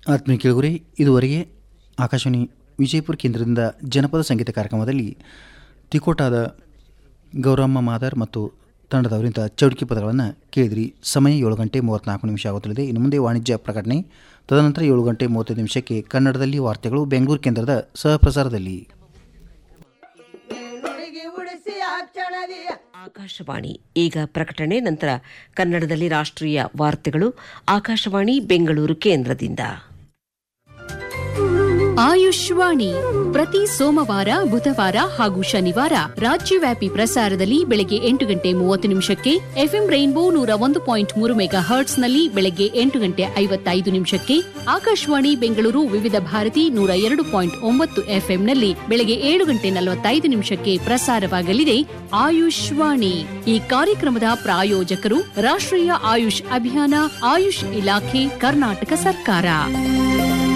ಆತ್ಮೀಯ ಕೇಳುಗರೆ ಇದುವರೆಗೆ ಆಕಾಶವಾಣಿ ವಿಜಯಪುರ ಕೇಂದ್ರದಿಂದ ಜನಪದ ಸಂಗೀತ ಕಾರ್ಯಕ್ರಮದಲ್ಲಿ ತಿಕೋಟಾದ ಗೌರಮ್ಮ ಮಾದರ್ ಮತ್ತು ತಂಡದವರಿಂದ ಚೌಡಿಕೆ ಪದಗಳನ್ನು ಕೇಳಿದ್ರಿ ಸಮಯ ಏಳು ಗಂಟೆ ಮೂವತ್ತ್ನಾಲ್ಕು ನಿಮಿಷ ಆಗುತ್ತಲಿದೆ ಇನ್ನು ಮುಂದೆ ವಾಣಿಜ್ಯ ಪ್ರಕಟಣೆ ತದನಂತರ ಏಳು ಗಂಟೆ ಮೂವತ್ತೈದು ನಿಮಿಷಕ್ಕೆ ಕನ್ನಡದಲ್ಲಿ ವಾರ್ತೆಗಳು ಬೆಂಗಳೂರು ಕೇಂದ್ರದ ಸಹಪ್ರಸಾರದಲ್ಲಿ ಆಕಾಶವಾಣಿ ಈಗ ಪ್ರಕಟಣೆ ನಂತರ ಕನ್ನಡದಲ್ಲಿ ರಾಷ್ಟ್ರೀಯ ವಾರ್ತೆಗಳು ಆಕಾಶವಾಣಿ ಬೆಂಗಳೂರು ಕೇಂದ್ರದಿಂದ ಆಯುಷ್ವಾಣಿ ಪ್ರತಿ ಸೋಮವಾರ ಬುಧವಾರ ಹಾಗೂ ಶನಿವಾರ ರಾಜ್ಯವ್ಯಾಪಿ ಪ್ರಸಾರದಲ್ಲಿ ಬೆಳಗ್ಗೆ ಎಂಟು ಗಂಟೆ ಮೂವತ್ತು ನಿಮಿಷಕ್ಕೆ ಎಫ್ಎಂ ರೈನ್ಬೋ ನೂರ ಒಂದು ಪಾಯಿಂಟ್ ಮೂರು ಮೆಗಾ ಹರ್ಟ್ಸ್ನಲ್ಲಿ ಬೆಳಗ್ಗೆ ಎಂಟು ಗಂಟೆ ಐವತ್ತೈದು ನಿಮಿಷಕ್ಕೆ ಆಕಾಶವಾಣಿ ಬೆಂಗಳೂರು ವಿವಿಧ ಭಾರತಿ ನೂರ ಎರಡು ಪಾಯಿಂಟ್ ಒಂಬತ್ತು ಎಫ್ಎಂನಲ್ಲಿ ಬೆಳಗ್ಗೆ ಏಳು ಗಂಟೆ ನಲವತ್ತೈದು ನಿಮಿಷಕ್ಕೆ ಪ್ರಸಾರವಾಗಲಿದೆ ಆಯುಷ್ವಾಣಿ ಈ ಕಾರ್ಯಕ್ರಮದ ಪ್ರಾಯೋಜಕರು ರಾಷ್ಟ್ರೀಯ ಆಯುಷ್ ಅಭಿಯಾನ ಆಯುಷ್ ಇಲಾಖೆ ಕರ್ನಾಟಕ ಸರ್ಕಾರ